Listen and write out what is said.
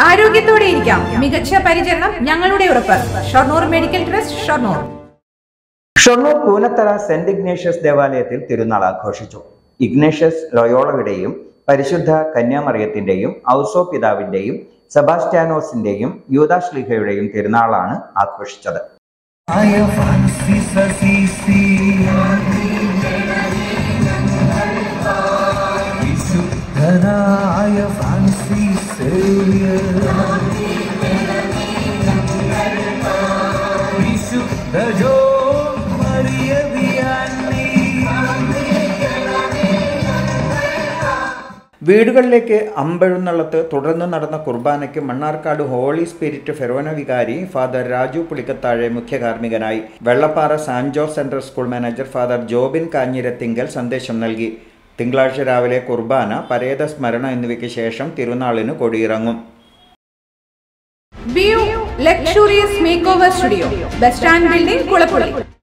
ആരോഗ്യത്തോടെ ഇരിക്കാം മികച്ച പരിചരണം ഞങ്ങളുടെ ഉറപ്പ് Shoranur medical trust Shoranur Shoranur Koonathara saint Ignatius ദേവാലയത്തിൽ തിരുനാൾ ആഘോഷിച്ചു ഇഗ്നേഷ്യസ് ലൊയോളയുടെയും പരിശുദ്ധ കന്യാമറിയത്തിന്റെയും ഔസോ പിതാവിന്റെയും സെബാസ്റ്റ്യാനോസിന്റെയും യൂദാശ്ലീഹയുടെയും തിരുനാളാണ് ആഘോഷിച്ചത് I am Francis Assisi. വിശുദ്ധനായ ഫ്രാൻസിസ് സേവിയർ വിശുദ്ധ ജോൺ മറിയ വിയാനി വീടുകളിലേക്ക് അമ്പെഴുന്നള്ളത്ത് തുടർന്ന് നടന്ന കുർബാനയ്ക്ക് മണ്ണാർക്കാട് ഹോളി സ്പിരിറ്റ് ഫെറോന വികാരി ഫാദർ രാജു പുളിക്കത്താഴെ മുഖ്യ കാർമ്മികനായി Vellappara Sant Jose central school manager father Jobin Kanjirathinkal സന്ദേശം നൽകി തിങ്കളാഴ്ച രാവിലെ കുർബാന പരേത സ്മരണ എന്നിവയ്ക്ക് ശേഷം തിരുനാളിന് കൊടിയിറങ്ങും view luxurious make over studio bus stand building Kulappully